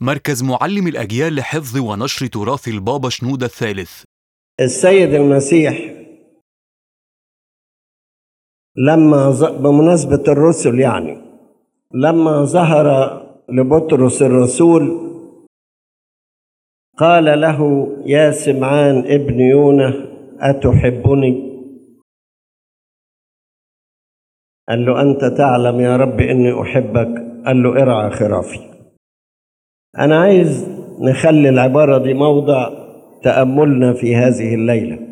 مركز معلم الأجيال لحفظ ونشر تراث البابا شنودة الثالث السيد المسيح لما ز... بمناسبة الرسل يعني لما ظهر لبطرس الرسول قال له يا سمعان ابن يونه أتحبني قال له أنت تعلم يا رب إني أحبك قال له ارعى خرافي أنا عايز نخلي العبارة دي موضع تأملنا في هذه الليلة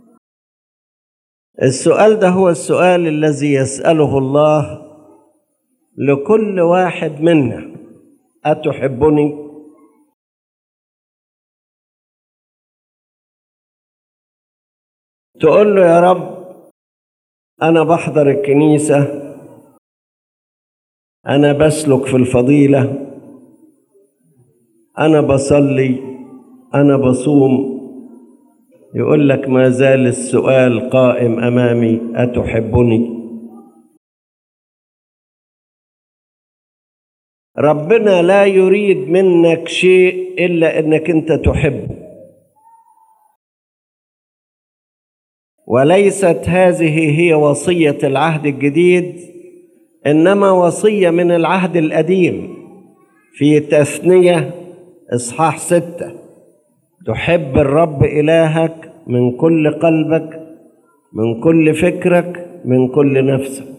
السؤال ده هو السؤال الذي يسأله الله لكل واحد منا أتحبني؟ تقول له يا رب أنا بحضر الكنيسة أنا بسلك في الفضيلة أنا بصلي أنا بصوم يقول لك ما زال السؤال قائم أمامي أتحبني ربنا لا يريد منك شيء إلا إنك أنت تحبه وليست هذه هي وصية العهد الجديد إنما وصية من العهد القديم في تثنية إصحاح ستة تحب الرب إلهك من كل قلبك من كل فكرك من كل نفسك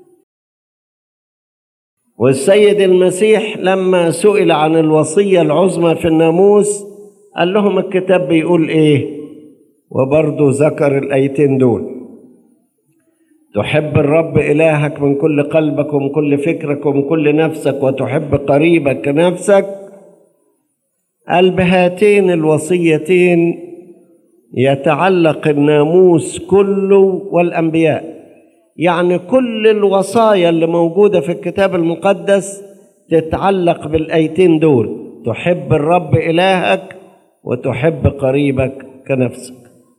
والسيد المسيح لما سئل عن الوصية العظمى في الناموس قال لهم الكتاب بيقول إيه وبرضه ذكر الآيتين دول تحب الرب إلهك من كل قلبك ومن كل فكرك ومن كل نفسك وتحب قريبك كنفسك قال بهاتين الوصيتين يتعلق الناموس كله والأنبياء يعني كل الوصايا اللي موجودة في الكتاب المقدس تتعلق بالآيتين دول تحب الرب إلهك وتحب قريبك كنفسك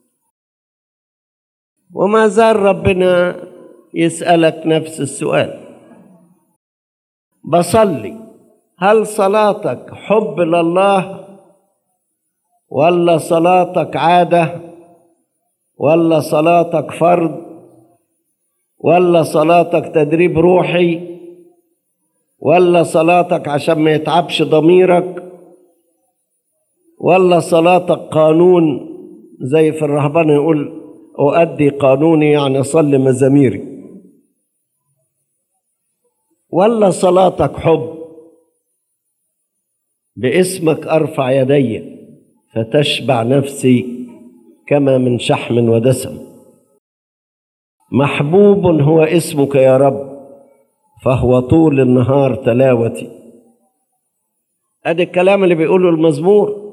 وما زال ربنا يسألك نفس السؤال بصلي هل صلاتك حب لله ولا صلاتك عادة ولا صلاتك فرض ولا صلاتك تدريب روحي ولا صلاتك عشان ما يتعبش ضميرك ولا صلاتك قانون زي في الرهبنة يقول أؤدي قانوني يعني أصلي مزاميري ولا صلاتك حب باسمك أرفع يدي فتشبع نفسي كما من شحم ودسم محبوب هو اسمك يا رب فهو طول النهار تلاوتي ادي الكلام اللي بيقوله المزمور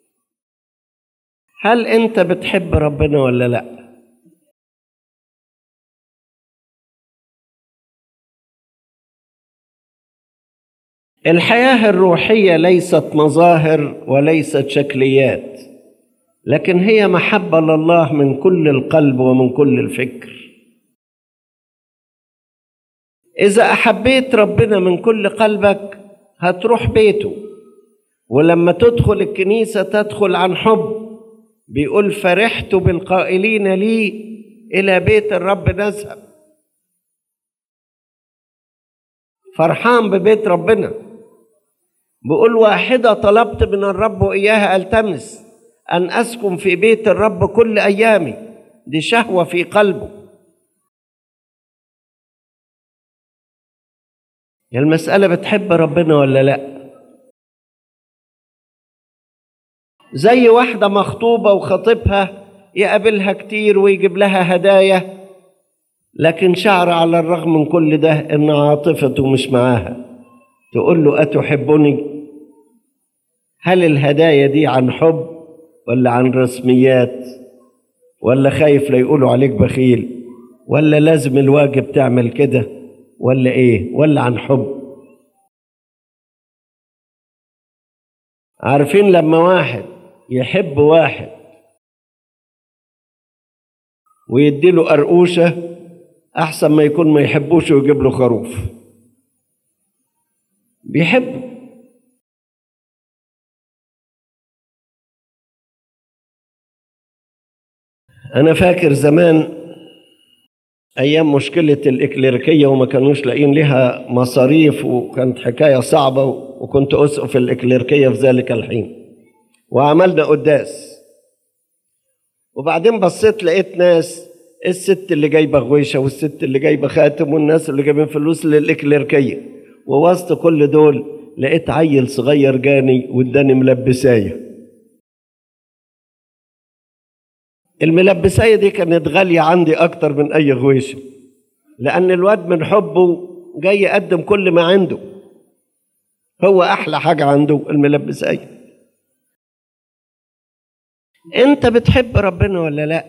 هل انت بتحب ربنا ولا لا الحياه الروحيه ليست مظاهر وليست شكليات لكن هي محبه لله من كل القلب ومن كل الفكر اذا احبيت ربنا من كل قلبك هتروح بيته ولما تدخل الكنيسه تدخل عن حب بيقول فرحت بالقائلين لي الى بيت الرب نذهب فرحان ببيت ربنا بيقول واحدة طلبت من الرب وإياها ألتمس أن أسكن في بيت الرب كل أيامي دي شهوة في قلبه يا المسألة بتحب ربنا ولا لأ زي واحدة مخطوبة وخطيبها يقابلها كتير ويجيب لها هدايا لكن شعر على الرغم من كل ده ان عاطفته مش معاها تقول له أتحبني هل الهدايا دي عن حب ولا عن رسميات ولا خايف لا يقولوا عليك بخيل ولا لازم الواجب تعمل كده ولا ايه ولا عن حب عارفين لما واحد يحب واحد ويديله قرقوشة أحسن ما يكون ما يحبوش ويجيب له خروف بيحبه أنا فاكر زمان أيام مشكلة الإكليريكية وما كانوش لاقيين لها مصاريف وكانت حكاية صعبة وكنت أسقف الإكليريكية في ذلك الحين وعملنا قداس وبعدين بصيت لقيت ناس الست اللي جايبة غويشة والست اللي جايبة خاتم والناس اللي جايبين فلوس للإكليريكية ووسط كل دول لقيت عيل صغير جاني واداني ملبسايه الملبسايه دي كانت غاليه عندي اكتر من اي غويشه لان الواد من حبه جاي يقدم كل ما عنده هو احلى حاجه عنده الملبسايه انت بتحب ربنا ولا لا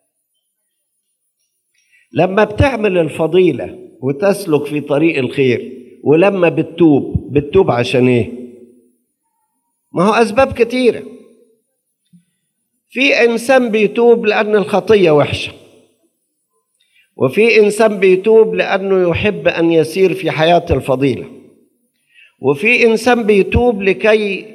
لما بتعمل الفضيله وتسلك في طريق الخير ولما بتتوب بتتوب عشان ايه ما هو اسباب كتيره في انسان بيتوب لان الخطيه وحشه وفي انسان بيتوب لانه يحب ان يسير في حياه الفضيله وفي انسان بيتوب لكي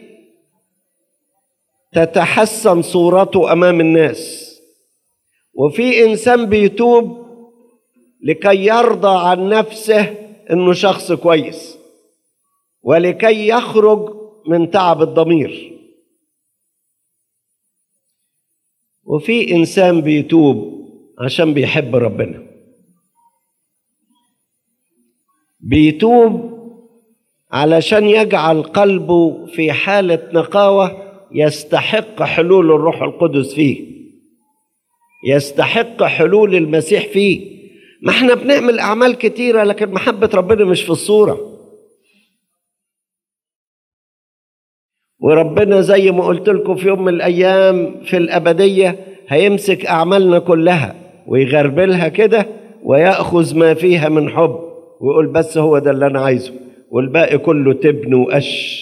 تتحسن صورته امام الناس وفي انسان بيتوب لكي يرضى عن نفسه انه شخص كويس ولكي يخرج من تعب الضمير وفي انسان بيتوب عشان بيحب ربنا بيتوب علشان يجعل قلبه في حاله نقاوه يستحق حلول الروح القدس فيه يستحق حلول المسيح فيه ما احنا بنعمل اعمال كتيره لكن محبه ربنا مش في الصوره وربنا زي ما قلت لكم في يوم من الايام في الابديه هيمسك اعمالنا كلها ويغربلها كده وياخذ ما فيها من حب ويقول بس هو ده اللي انا عايزه والباقي كله تبن وقش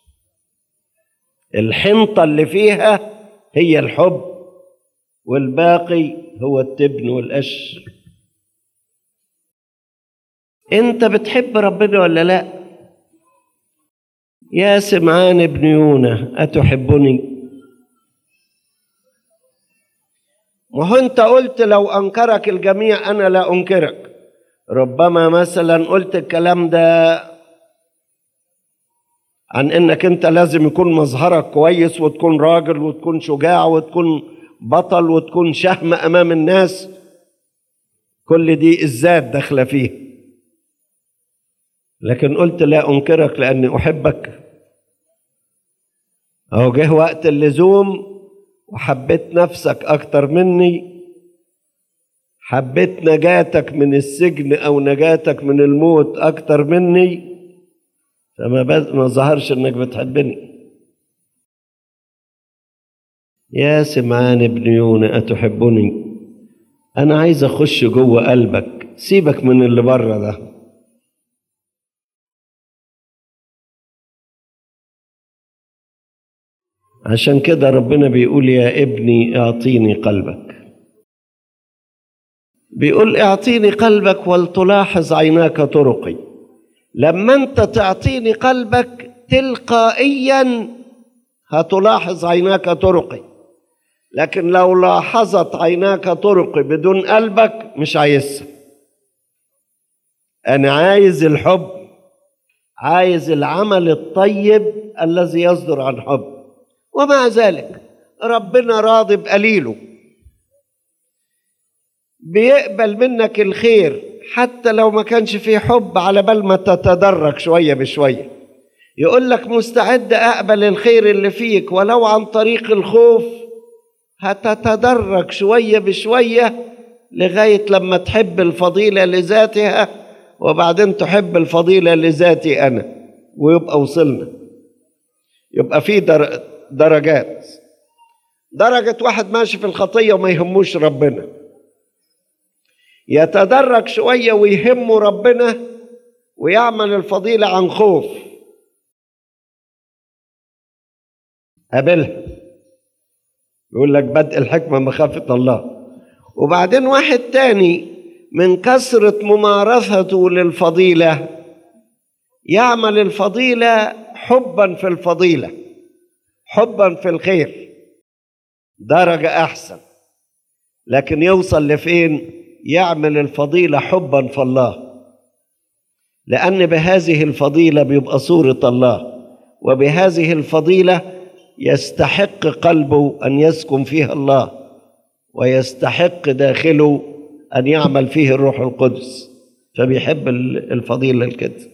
الحنطه اللي فيها هي الحب والباقي هو التبن والقش انت بتحب ربنا ولا لا يا سمعان ابن يونا أتحبني ما هو أنت قلت لو أنكرك الجميع أنا لا أنكرك ربما مثلا قلت الكلام ده عن انك انت لازم يكون مظهرك كويس وتكون راجل وتكون شجاع وتكون بطل وتكون شهم امام الناس كل دي الذات داخله فيه لكن قلت لا انكرك لاني احبك اهو جه وقت اللزوم وحبيت نفسك اكتر مني حبيت نجاتك من السجن او نجاتك من الموت اكتر مني فما ما ظهرش انك بتحبني يا سمعان ابن يونا اتحبني انا عايز اخش جوه قلبك سيبك من اللي بره ده عشان كده ربنا بيقول يا ابني اعطيني قلبك بيقول اعطيني قلبك ولتلاحظ عيناك طرقي لما انت تعطيني قلبك تلقائيا هتلاحظ عيناك طرقي لكن لو لاحظت عيناك طرقي بدون قلبك مش عايزها انا عايز الحب عايز العمل الطيب الذي يصدر عن حب ومع ذلك ربنا راضي بقليله بيقبل منك الخير حتى لو ما كانش فيه حب على بال ما تتدرج شوية بشوية يقول لك مستعد أقبل الخير اللي فيك ولو عن طريق الخوف هتتدرج شوية بشوية لغاية لما تحب الفضيلة لذاتها وبعدين تحب الفضيلة لذاتي أنا ويبقى وصلنا يبقى في در... درجات درجة واحد ماشي في الخطية وما يهموش ربنا يتدرج شوية ويهمه ربنا ويعمل الفضيلة عن خوف قابلها يقول لك بدء الحكمة مخافة الله وبعدين واحد تاني من كثرة ممارسته للفضيلة يعمل الفضيلة حبا في الفضيلة حبا في الخير درجة أحسن لكن يوصل لفين يعمل الفضيلة حبا في الله لأن بهذه الفضيلة بيبقى صورة الله وبهذه الفضيلة يستحق قلبه أن يسكن فيها الله ويستحق داخله أن يعمل فيه الروح القدس فبيحب الفضيلة الكده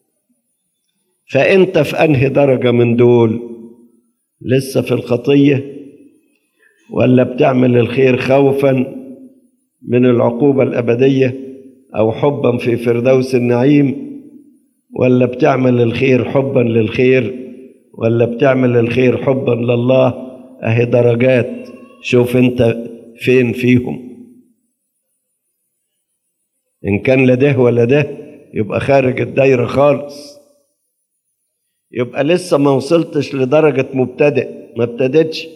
فأنت في أنهي درجة من دول لسه في الخطية ولا بتعمل الخير خوفا من العقوبة الأبدية أو حبا في فردوس النعيم ولا بتعمل الخير حبا للخير ولا بتعمل الخير حبا لله أهي درجات شوف أنت فين فيهم إن كان لا ده ولا ده يبقى خارج الدايرة خالص يبقى لسه ما وصلتش لدرجة مبتدئ ما ابتدتش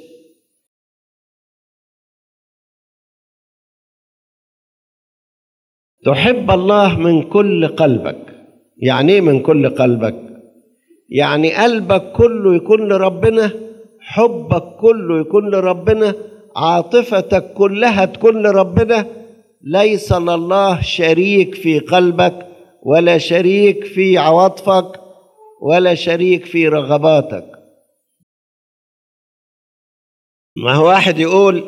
تحب الله من كل قلبك يعني ايه من كل قلبك يعني قلبك كله يكون لربنا حبك كله يكون لربنا عاطفتك كلها تكون لربنا ليس لله شريك في قلبك ولا شريك في عواطفك ولا شريك في رغباتك ما هو واحد يقول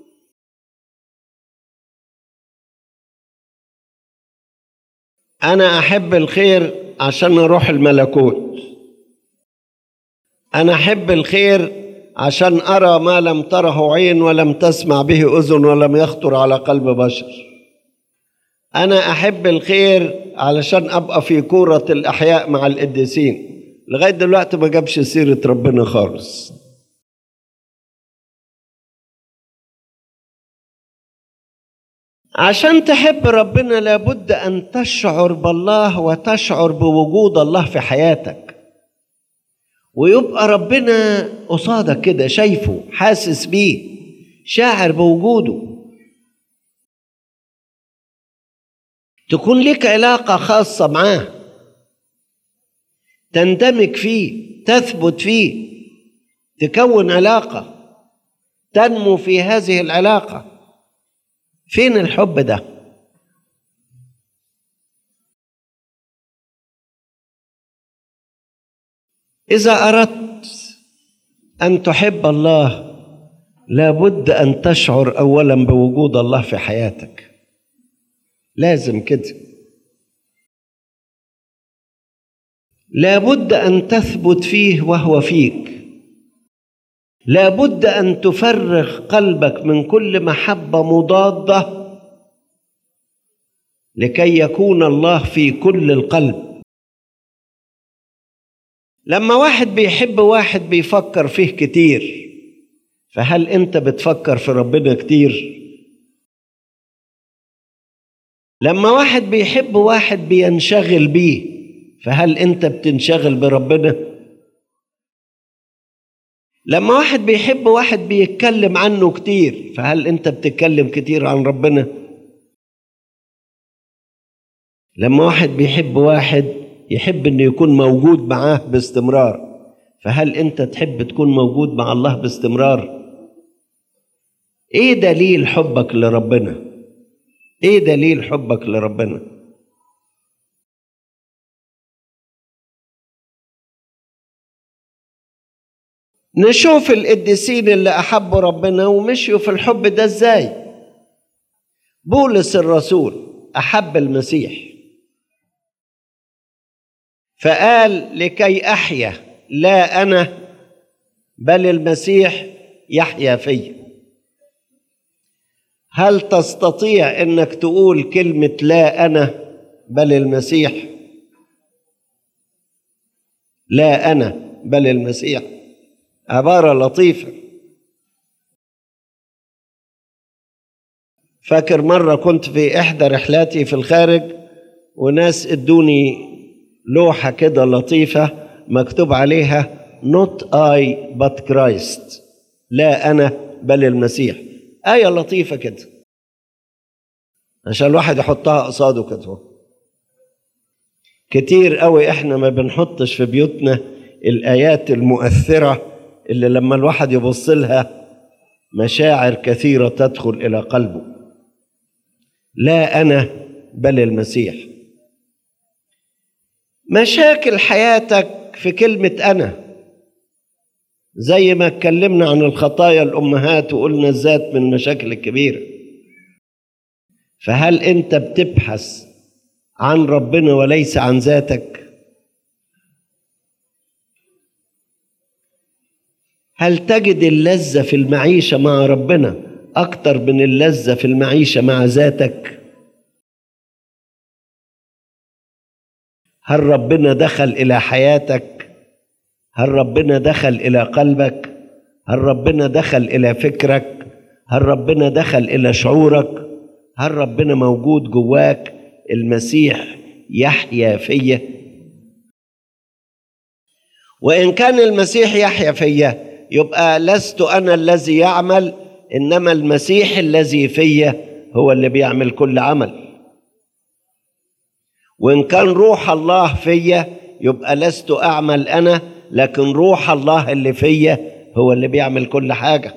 انا احب الخير عشان اروح الملكوت انا احب الخير عشان ارى ما لم تره عين ولم تسمع به اذن ولم يخطر على قلب بشر انا احب الخير علشان ابقى في كوره الاحياء مع القديسين لغايه دلوقتي ما جابش سيره ربنا خالص عشان تحب ربنا لابد ان تشعر بالله وتشعر بوجود الله في حياتك ويبقى ربنا قصادك كده شايفه حاسس بيه شاعر بوجوده تكون لك علاقة خاصة معاه تندمج فيه تثبت فيه تكون علاقة تنمو في هذه العلاقة فين الحب ده إذا أردت أن تحب الله لابد أن تشعر أولا بوجود الله في حياتك لازم كده لابد أن تثبت فيه وهو فيك لابد أن تفرغ قلبك من كل محبة مضادة لكي يكون الله في كل القلب لما واحد بيحب واحد بيفكر فيه كتير فهل انت بتفكر في ربنا كتير لما واحد بيحب واحد بينشغل بيه فهل انت بتنشغل بربنا لما واحد بيحب واحد بيتكلم عنه كتير فهل انت بتتكلم كتير عن ربنا لما واحد بيحب واحد يحب انه يكون موجود معاه باستمرار فهل انت تحب تكون موجود مع الله باستمرار ايه دليل حبك لربنا ايه دليل حبك لربنا نشوف القديسين اللي احبوا ربنا ومشيوا في الحب ده ازاي بولس الرسول احب المسيح فقال لكي احيا لا انا بل المسيح يحيا فيا هل تستطيع انك تقول كلمه لا انا بل المسيح لا انا بل المسيح عباره لطيفه فاكر مره كنت في احدى رحلاتي في الخارج وناس ادوني لوحه كده لطيفه مكتوب عليها not I but Christ لا أنا بل المسيح آية لطيفة كده عشان الواحد يحطها قصاده كده كتير قوي احنا ما بنحطش في بيوتنا الآيات المؤثرة اللي لما الواحد يبص لها مشاعر كثيرة تدخل إلى قلبه لا أنا بل المسيح مشاكل حياتك في كلمة أنا زي ما اتكلمنا عن الخطايا الأمهات وقلنا الذات من المشاكل الكبيرة فهل أنت بتبحث عن ربنا وليس عن ذاتك هل تجد اللذة في المعيشة مع ربنا أكتر من اللذة في المعيشة مع ذاتك هل ربنا دخل إلى حياتك هل ربنا دخل إلى قلبك هل ربنا دخل إلى فكرك هل ربنا دخل إلى شعورك هل ربنا موجود جواك المسيح يحيا فيا وإن كان المسيح يحيا فيا يبقى لست أنا الذي يعمل إنما المسيح الذي فيا هو اللي بيعمل كل عمل وإن كان روح الله فيا يبقى لست أعمل أنا لكن روح الله اللي فيا هو اللي بيعمل كل حاجة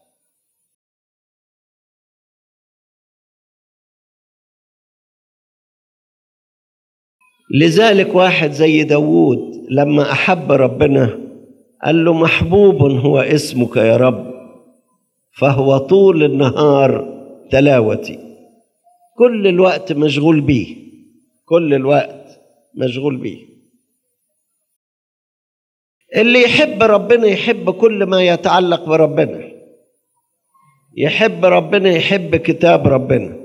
لذلك واحد زي داوود لما أحب ربنا قال له محبوب هو اسمك يا رب فهو طول النهار تلاوتي كل الوقت مشغول بيه كل الوقت مشغول بيه اللي يحب ربنا يحب كل ما يتعلق بربنا يحب ربنا يحب كتاب ربنا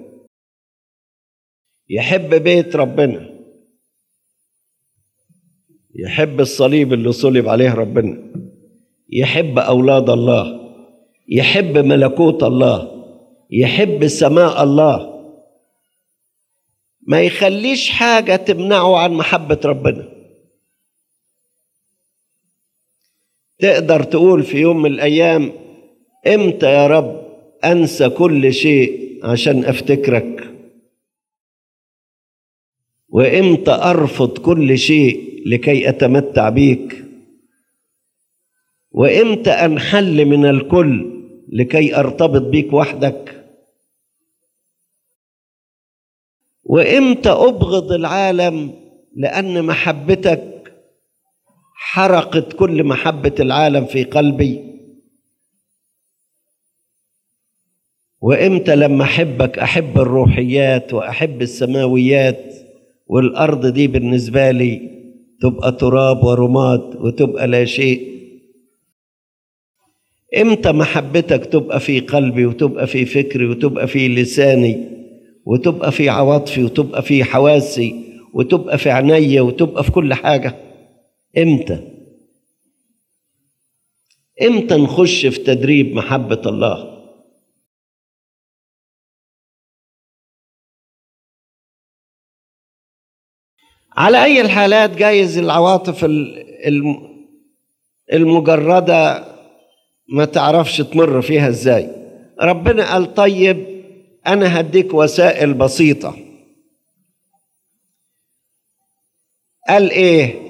يحب بيت ربنا يحب الصليب اللي صلب عليه ربنا يحب اولاد الله يحب ملكوت الله يحب سماء الله ما يخليش حاجه تمنعه عن محبه ربنا تقدر تقول في يوم من الايام امتى يا رب انسى كل شيء عشان افتكرك وامتى ارفض كل شيء لكي اتمتع بيك وامتى انحل من الكل لكي ارتبط بيك وحدك وامتى ابغض العالم لان محبتك حرقت كل محبه العالم في قلبي وامتى لما احبك احب الروحيات واحب السماويات والارض دي بالنسبه لي تبقى تراب ورماد وتبقى لا شيء امتى محبتك تبقى في قلبي وتبقى في فكري وتبقى في لساني وتبقى في عواطفي وتبقى في حواسي وتبقى في عينيا وتبقى في كل حاجه امتى امتى نخش في تدريب محبه الله على أي الحالات جايز العواطف المجردة ما تعرفش تمر فيها ازاي ربنا قال طيب أنا هديك وسائل بسيطة قال إيه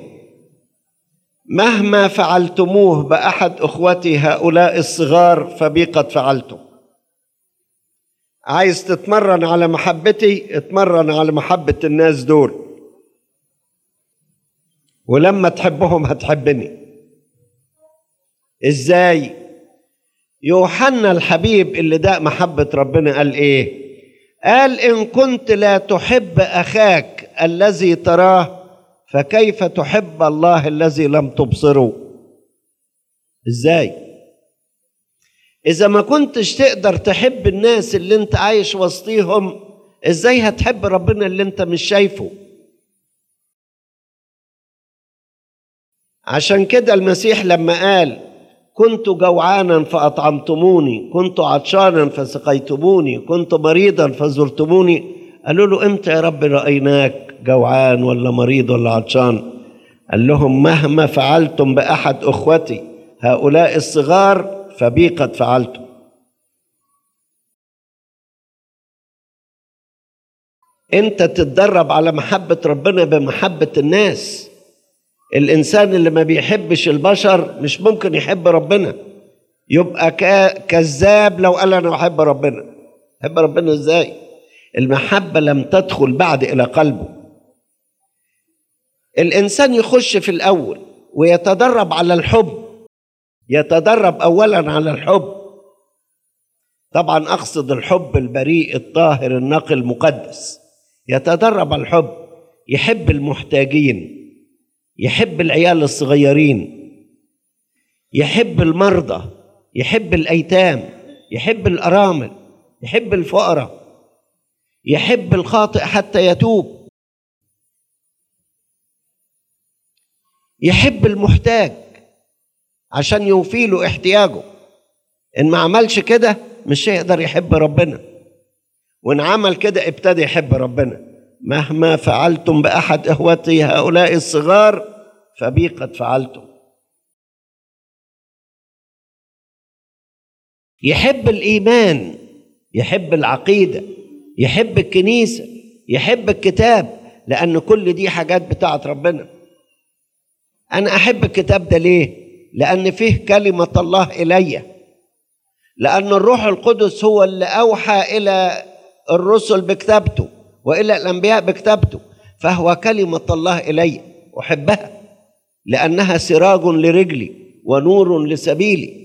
مهما فعلتموه بأحد أخوتي هؤلاء الصغار فبي قد فعلته عايز تتمرن على محبتي اتمرن على محبة الناس دول ولما تحبهم هتحبني ازاي يوحنا الحبيب اللي ده محبة ربنا قال ايه قال ان كنت لا تحب اخاك الذي تراه فكيف تحب الله الذي لم تبصره ازاي اذا ما كنتش تقدر تحب الناس اللي انت عايش وسطيهم ازاي هتحب ربنا اللي انت مش شايفه عشان كده المسيح لما قال كنت جوعانا فأطعمتموني كنت عطشانا فسقيتموني كنت مريضا فزرتموني قالوا له امتى يا رب رأيناك جوعان ولا مريض ولا عطشان قال لهم مهما فعلتم بأحد أخوتي هؤلاء الصغار فبي قد فعلتم انت تتدرب على محبة ربنا بمحبة الناس الانسان اللي ما بيحبش البشر مش ممكن يحب ربنا يبقى كذاب لو قال انا بحب ربنا بحب ربنا ازاي المحبه لم تدخل بعد الى قلبه الانسان يخش في الاول ويتدرب على الحب يتدرب اولا على الحب طبعا اقصد الحب البريء الطاهر النقي المقدس يتدرب على الحب يحب المحتاجين يحب العيال الصغيرين يحب المرضى يحب الايتام يحب الارامل يحب الفقراء يحب الخاطئ حتى يتوب يحب المحتاج عشان يوفي له احتياجه ان ما عملش كده مش هيقدر يحب ربنا وان عمل كده ابتدى يحب ربنا مهما فعلتم باحد اخوتي هؤلاء الصغار فبي قد فعلتم يحب الايمان يحب العقيده يحب الكنيسه يحب الكتاب لان كل دي حاجات بتاعت ربنا انا احب الكتاب ده ليه لان فيه كلمه الله الي لان الروح القدس هو اللي اوحى الى الرسل بكتابته والى الانبياء بكتابته فهو كلمه الله الي احبها لانها سراج لرجلي ونور لسبيلي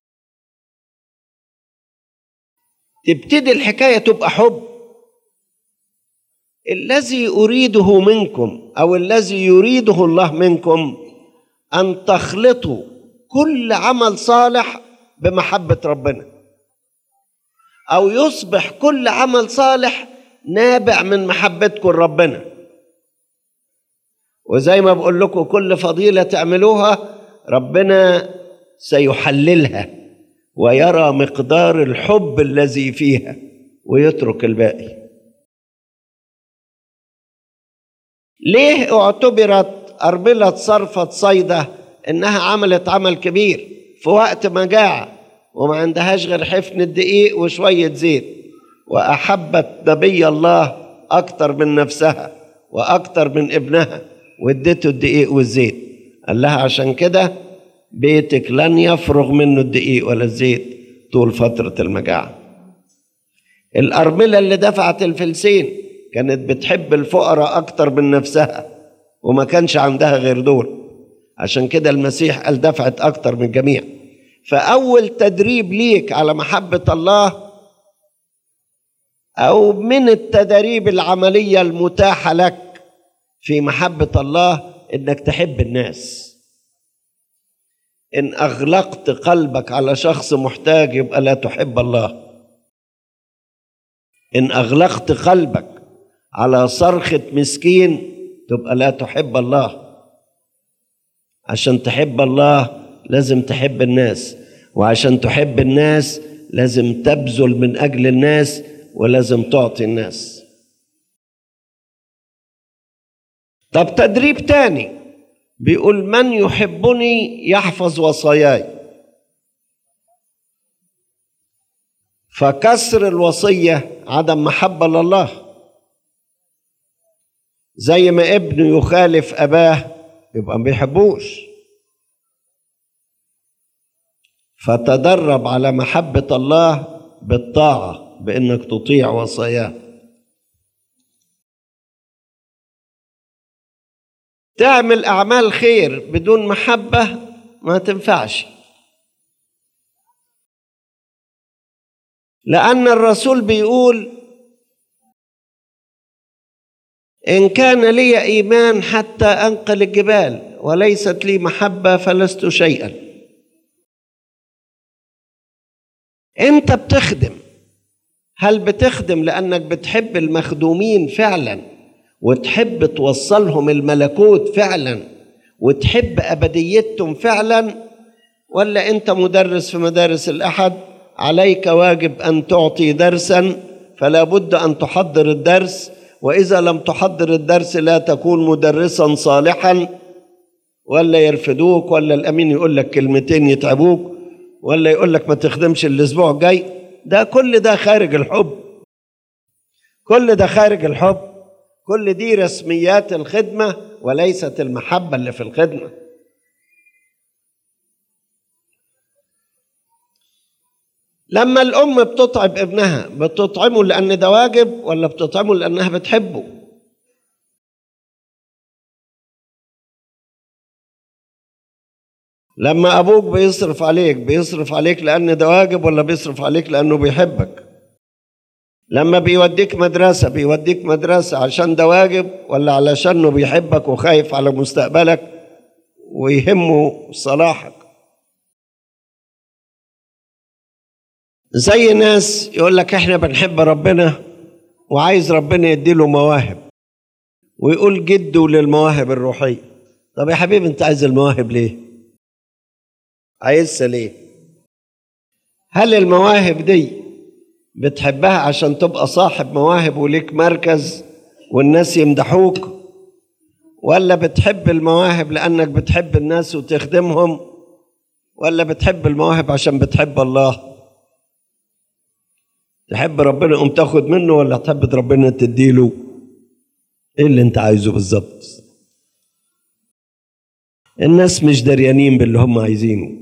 تبتدي الحكايه تبقى حب الذي اريده منكم او الذي يريده الله منكم ان تخلطوا كل عمل صالح بمحبه ربنا او يصبح كل عمل صالح نابع من محبتكم لربنا وزي ما بقول لكم كل فضيله تعملوها ربنا سيحللها ويرى مقدار الحب الذي فيها ويترك الباقي ليه اعتبرت أرملة صرفة صيدة إنها عملت عمل كبير في وقت مجاعة وما عندهاش غير حفن الدقيق وشوية زيت وأحبت نبي الله أكتر من نفسها وأكتر من ابنها واديته الدقيق والزيت قال لها عشان كده بيتك لن يفرغ منه الدقيق ولا الزيت طول فترة المجاعة الأرملة اللي دفعت الفلسين كانت بتحب الفقراء أكتر من نفسها وما كانش عندها غير دول عشان كده المسيح قال دفعت أكتر من الجميع فأول تدريب ليك على محبة الله أو من التدريب العملية المتاحة لك في محبة الله إنك تحب الناس إن أغلقت قلبك على شخص محتاج يبقى لا تحب الله إن أغلقت قلبك على صرخة مسكين تبقى لا تحب الله عشان تحب الله لازم تحب الناس وعشان تحب الناس لازم تبذل من أجل الناس ولازم تعطي الناس طب تدريب تاني بيقول من يحبني يحفظ وصاياي فكسر الوصية عدم محبة لله زي ما ابنه يخالف أباه يبقى ما بيحبوش فتدرب على محبة الله بالطاعة بإنك تطيع وصاياه تعمل أعمال خير بدون محبة ما تنفعش لأن الرسول بيقول إن كان لي إيمان حتى أنقل الجبال وليست لي محبة فلست شيئا أنت بتخدم هل بتخدم لأنك بتحب المخدومين فعلا وتحب توصلهم الملكوت فعلا وتحب أبديتهم فعلا ولا أنت مدرس في مدارس الأحد عليك واجب أن تعطي درسا فلا بد أن تحضر الدرس وإذا لم تحضر الدرس لا تكون مدرسا صالحا ولا يرفدوك ولا الأمين يقول لك كلمتين يتعبوك ولا يقول لك ما تخدمش الأسبوع الجاي ده كل ده خارج الحب كل ده خارج الحب كل دي رسميات الخدمة وليست المحبة اللي في الخدمة لما الأم بتطعم ابنها بتطعمه لأن ده واجب ولا بتطعمه لأنها بتحبه لما أبوك بيصرف عليك بيصرف عليك لأن ده واجب ولا بيصرف عليك لأنه بيحبك لما بيوديك مدرسة بيوديك مدرسة عشان ده واجب ولا علشانه بيحبك وخايف على مستقبلك ويهمه صلاحك زي ناس يقول لك احنا بنحب ربنا وعايز ربنا يديله مواهب ويقول جده للمواهب الروحية طب يا حبيبي انت عايز المواهب ليه عايزها ليه هل المواهب دي بتحبها عشان تبقى صاحب مواهب وليك مركز والناس يمدحوك ولا بتحب المواهب لانك بتحب الناس وتخدمهم ولا بتحب المواهب عشان بتحب الله تحب ربنا قوم تاخد منه ولا تحب ربنا تديله ايه اللي انت عايزه بالظبط الناس مش دريانين باللي هم عايزينه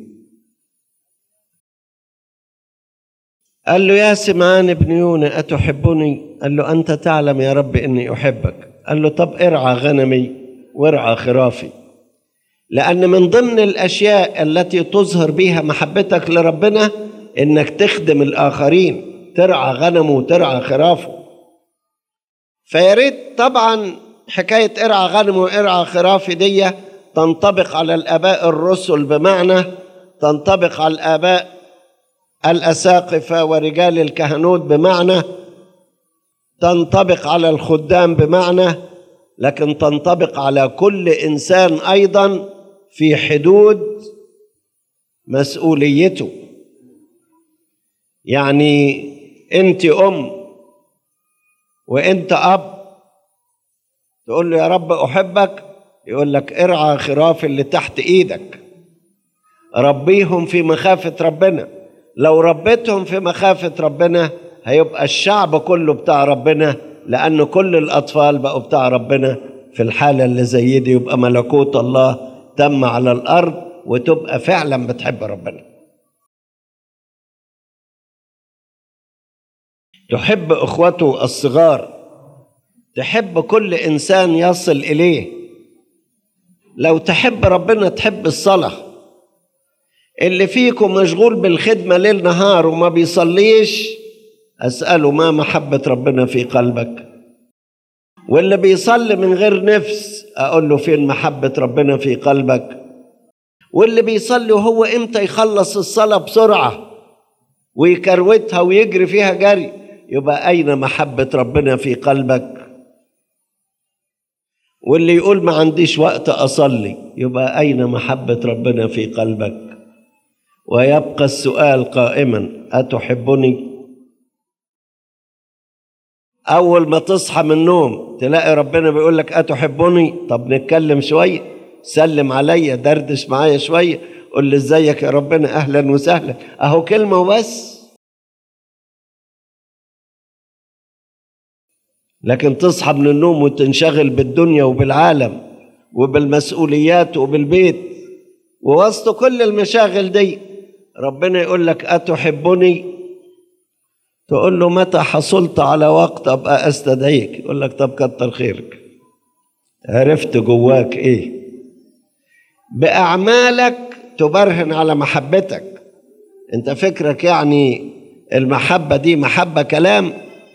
قال له يا سمعان ابن يونا أتحبني قال له أنت تعلم يا رب إني أحبك قال له طب ارعى غنمي وارعى خرافي لأن من ضمن الأشياء التي تظهر بها محبتك لربنا إنك تخدم الآخرين ترعى غنمه وترعى خرافه فيا ريت طبعا حكاية ارعى غنمه وارعى خرافي دي تنطبق على الآباء الرسل بمعنى تنطبق على الآباء الأساقفة ورجال الكهنوت بمعنى تنطبق على الخدام بمعنى لكن تنطبق على كل إنسان أيضا في حدود مسؤوليته يعني أنت أم وأنت أب تقول له يا رب أحبك يقول لك ارعى خراف اللي تحت إيدك ربيهم في مخافة ربنا لو ربيتهم في مخافة ربنا هيبقى الشعب كله بتاع ربنا لأن كل الأطفال بقوا بتاع ربنا في الحالة اللي زي دي يبقى ملكوت الله تم على الأرض وتبقى فعلا بتحب ربنا تحب إخوته الصغار تحب كل إنسان يصل إليه لو تحب ربنا تحب الصلاه اللي فيكم مشغول بالخدمة ليل نهار وما بيصليش أسأله ما محبة ربنا في قلبك واللي بيصلي من غير نفس أقول له فين محبة ربنا في قلبك واللي بيصلي وهو إمتى يخلص الصلاة بسرعة ويكروتها ويجري فيها جري يبقى أين محبة ربنا في قلبك واللي يقول ما عنديش وقت أصلي يبقى أين محبة ربنا في قلبك ويبقى السؤال قائما أتحبني أول ما تصحى من النوم تلاقي ربنا بيقول لك أتحبني طب نتكلم شوية سلم عليا دردش معايا شوية قول لي ازيك يا ربنا أهلا وسهلا أهو كلمة وبس لكن تصحى من النوم وتنشغل بالدنيا وبالعالم وبالمسؤوليات وبالبيت ووسط كل المشاغل دي ربنا يقول لك أتحبني تقول له متى حصلت على وقت أبقى أستدعيك يقول لك طب كتر خيرك عرفت جواك إيه بأعمالك تبرهن على محبتك أنت فكرك يعني المحبة دي محبة كلام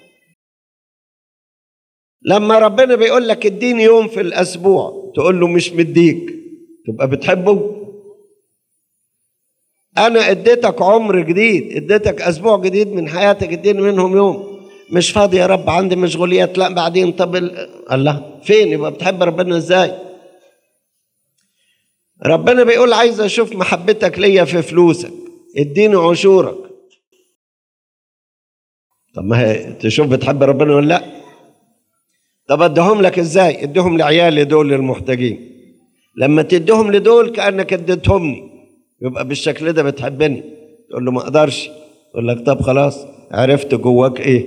لما ربنا بيقول لك اديني يوم في الأسبوع تقول له مش مديك تبقى بتحبه انا اديتك عمر جديد اديتك اسبوع جديد من حياتك اديني منهم يوم مش فاضي يا رب عندي مشغوليات لا بعدين طب الله فين يبقى بتحب ربنا ازاي ربنا بيقول عايز اشوف محبتك ليا في فلوسك اديني عشورك طب ما هي تشوف بتحب ربنا ولا لا طب اديهم لك ازاي اديهم لعيالي دول المحتاجين لما تديهم لدول كانك اديتهمني يبقى بالشكل ده بتحبني تقول له ما اقدرش يقول لك طب خلاص عرفت جواك ايه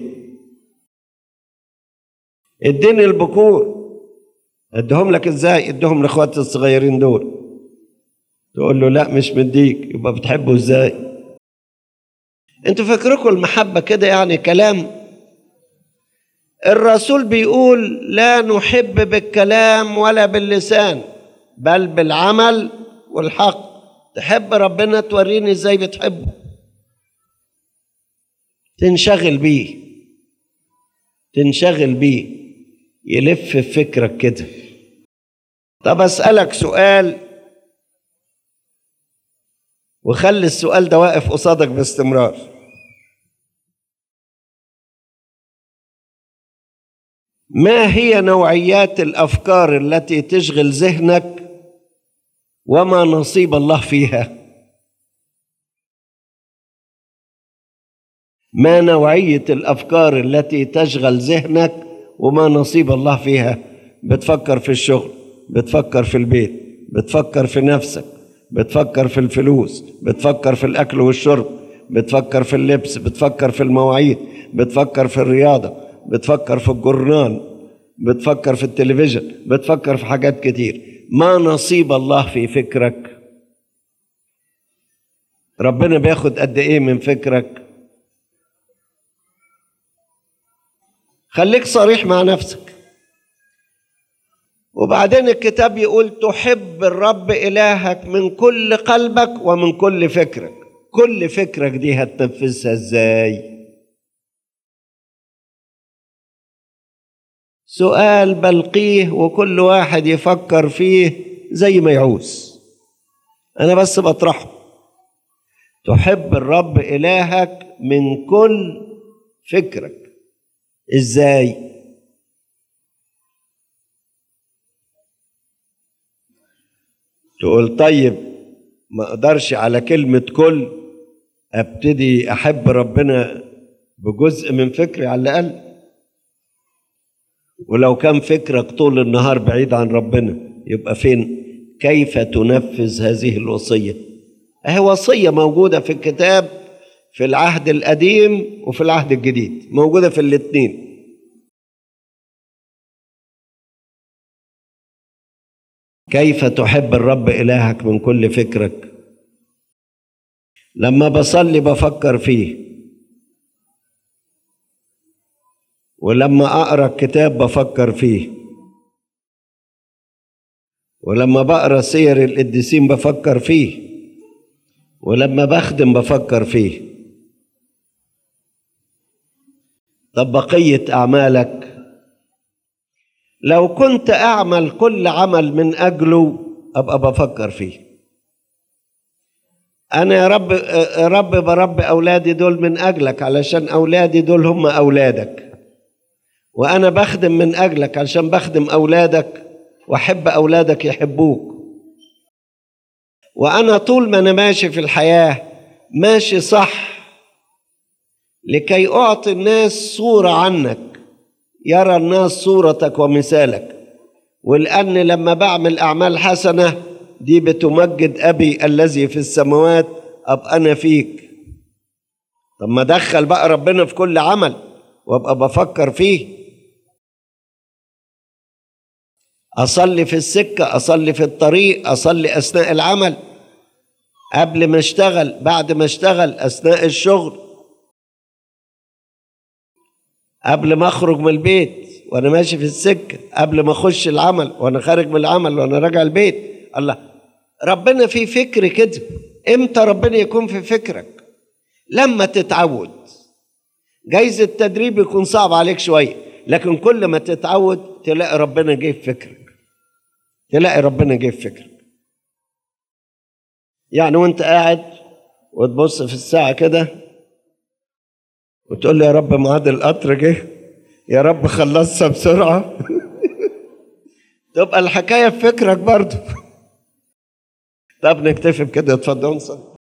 اديني البكور اديهم لك ازاي اديهم لاخواتي الصغيرين دول تقول له لا مش مديك يبقى بتحبه ازاي انتوا فاكركم المحبة كده يعني كلام الرسول بيقول لا نحب بالكلام ولا باللسان بل بالعمل والحق تحب ربنا توريني ازاي بتحبه تنشغل بيه تنشغل بيه يلف في فكرك كده طب اسالك سؤال وخلي السؤال ده واقف قصادك باستمرار ما هي نوعيات الافكار التي تشغل ذهنك وما نصيب الله فيها ما نوعيه الافكار التي تشغل ذهنك وما نصيب الله فيها بتفكر في الشغل بتفكر في البيت بتفكر في نفسك بتفكر في الفلوس بتفكر في الاكل والشرب بتفكر في اللبس بتفكر في المواعيد بتفكر في الرياضه بتفكر في الجرنان بتفكر في التلفزيون بتفكر في حاجات كتير ما نصيب الله في فكرك ربنا بياخد قد ايه من فكرك خليك صريح مع نفسك وبعدين الكتاب يقول تحب الرب إلهك من كل قلبك ومن كل فكرك كل فكرك دي هتنفذها ازاي سؤال بلقيه وكل واحد يفكر فيه زي ما يعوز انا بس بطرحه تحب الرب إلهك من كل فكرك ازاي تقول طيب ما اقدرش على كلمة كل ابتدي احب ربنا بجزء من فكري على الاقل ولو كان فكرك طول النهار بعيد عن ربنا يبقى فين كيف تنفذ هذه الوصية اهي وصية موجودة في الكتاب في العهد القديم وفي العهد الجديد موجودة في الاثنين كيف تحب الرب إلهك من كل فكرك لما بصلي بفكر فيه ولما أقرأ الكتاب بفكر فيه ولما بقرأ سير القديسين بفكر فيه ولما بخدم بفكر فيه طب بقية أعمالك لو كنت أعمل كل عمل من أجله أبقى بفكر فيه أنا يا رب يا رب بربي أولادي دول من أجلك علشان أولادي دول هم أولادك وأنا بخدم من أجلك علشان بخدم أولادك وأحب أولادك يحبوك وأنا طول ما أنا ماشي في الحياة ماشي صح لكي أعطي الناس صورة عنك يرى الناس صورتك ومثالك ولأن لما بعمل أعمال حسنة دي بتمجد أبي الذي في السماوات أبقى أنا فيك طب ما دخل بقى ربنا في كل عمل وابقى بفكر فيه أصلي في السكة أصلي في الطريق أصلي أثناء العمل قبل ما اشتغل بعد ما اشتغل أثناء الشغل قبل ما اخرج من البيت وانا ماشي في السكه قبل ما اخش العمل وانا خارج من العمل وانا راجع البيت الله ربنا في فكر كده امتى ربنا يكون في فكرك لما تتعود جايز التدريب يكون صعب عليك شويه لكن كل ما تتعود تلاقي ربنا جه في فكرك تلاقي ربنا جه في فكرك يعني وانت قاعد وتبص في الساعه كده وتقول لي يا رب ميعاد القطر جه يا رب خلصها بسرعة تبقى الحكاية في فكرك برضه طب نكتفي بكده اتفضل نصلي